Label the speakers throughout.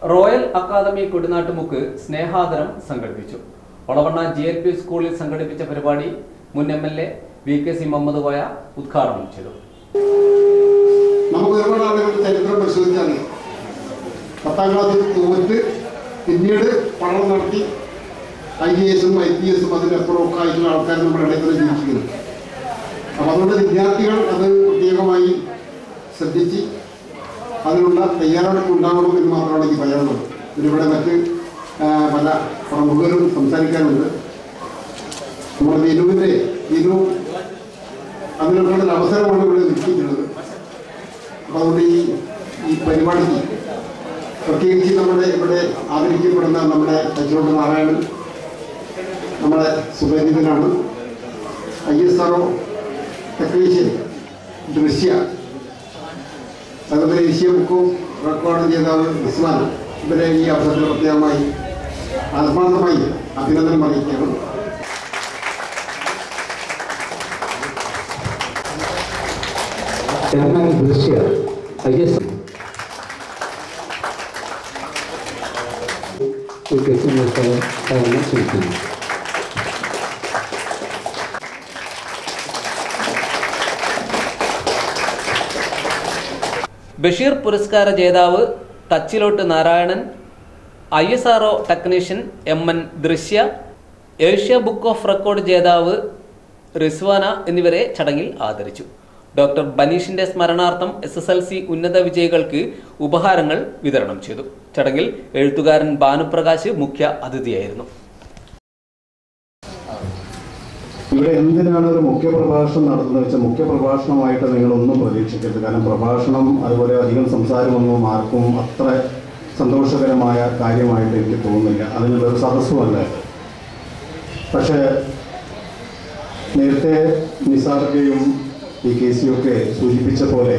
Speaker 1: Royal academy Kodinattumukku സ്നേഹാദരം സംഘടിപ്പിച്ചു Olavanna G L P സ്കൂളിൽ സംഘടിപ്പിച്ച പരിപാടി മുൻ M L A V K C Muhammad Koya ഉദ്ഘാടനം ചെയ്തു
Speaker 2: നമുക്ക് ഒരുപാട് ആളുകളുടെ ചരിത്രം പരിശോധിച്ചാൽ പത്താം ക്ലാസ്സിൽ തോറ്റ് പിന്നീട് പഠനം നടത്തി ഐ എ എസും ഐ പി എസും അതിനപ്പുറം ഒക്കെ ആയിട്ടുള്ള ആൾക്കാർ നമ്മുടെ ഇടയിൽ തന്നെ ജീവിക്കുന്നത് അപ്പം അതുകൊണ്ട് വിദ്യാർത്ഥികൾ അത് പ്രത്യേകമായി ശ്രദ്ധിച്ച് അതിനുള്ള തയ്യാറെടുപ്പ് ഉണ്ടാവണം എന്ന് മാത്രമാണ് എനിക്ക് പറയാനുള്ളത് ഇതിനിവിടെ മറ്റ് ആ, പല പ്രമുഖരും സംസാരിക്കാനുണ്ട് നമ്മുടെ വിനുവിൻ്റെ വിനു അതിനുള്ള ഒരു അവസരമാണ് ഇവിടെ നിശ്ചയിക്കുന്നത് അപ്പോൾ അതുകൊണ്ട് ഈ ഈ പരിപാടിക്ക് പ്രത്യേകിച്ച് നമ്മുടെ ഇവിടെ ആദരിക്കപ്പെടുന്ന നമ്മുടെ തച്ചോട്ട് നാരായണൻ നമ്മുടെ സുപരിചിതനാണ് I S R technician Drishya അതുപോലെ ദേശീയ ബുക്കും റെക്കോർഡ് ചെയ്താവ് ഉസ്മാൻ ഇവരെ ഈ അവസരത്തിൽ പ്രത്യേകമായി ആത്മാർത്ഥമായി അഭിനന്ദനം അറിയിക്കുകയാണ്
Speaker 3: ചെയർമാൻ ദൃശ്യ ഐ എസ് ക്ഷണിക്കുന്നു
Speaker 1: ബഷീർ പുരസ്കാര ജേതാവ് Thachiloth Narayanan I S R technician M N Drishya Asia book of record ജേതാവ് റിസ്വാന എന്നിവരെ ചടങ്ങിൽ ആദരിച്ചു ഡോക്ടർ ബനീഷിന്റെ സ്മരണാർത്ഥം എസ് എസ് എൽ സി ഉന്നത വിജയികൾക്ക് ഉപഹാരങ്ങൾ വിതരണം ചെയ്തു ചടങ്ങിൽ എഴുത്തുകാരൻ ഭാനുപ്രകാശ് മുഖ്യ അതിഥിയായിരുന്നു
Speaker 4: ഇവിടെ എന്തിനാണ് ഒരു മുഖ്യ പ്രഭാഷണം നടത്തുന്നത് വെച്ചാൽ മുഖ്യ പ്രഭാഷണമായിട്ട് നിങ്ങളൊന്നും പ്രതീക്ഷിക്കരുത് കാരണം പ്രഭാഷണം അതുപോലെ അധികം സംസാരമൊന്നും ആർക്കും അത്ര സന്തോഷകരമായ കാര്യമായിട്ട് എനിക്ക് തോന്നുന്നില്ല അതിനുള്ള ഒരു സദസ്സുമല്ല ഇത്. പക്ഷേ നേരത്തെ നിസാർക്കയും ഈ കെ സിയും ഒക്കെ സൂചിപ്പിച്ച പോലെ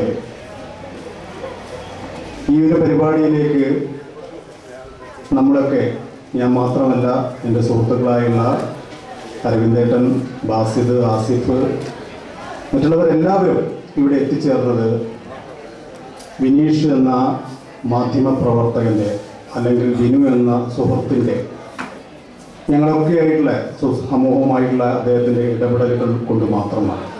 Speaker 4: ഈ ഒരു പരിപാടിയിലേക്ക് നമ്മളൊക്കെ ഞാൻ മാത്രമല്ല എൻ്റെ സുഹൃത്തുക്കളായുള്ള അരവിന്ദേട്ടൻ ബാസിദ് ആസിഫ് മറ്റുള്ളവരെല്ലാവരും ഇവിടെ എത്തിച്ചേർന്നത് വിനീഷ് എന്ന മാധ്യമപ്രവർത്തകൻ്റെ അല്ലെങ്കിൽ വിനു എന്ന സുഹൃത്തിൻ്റെ ഞങ്ങളൊക്കെ ആയിട്ടുള്ള സു- സമൂഹമായിട്ടുള്ള അദ്ദേഹത്തിൻ്റെ ഇടപെടലുകൾ കൊണ്ട് മാത്രമാണ്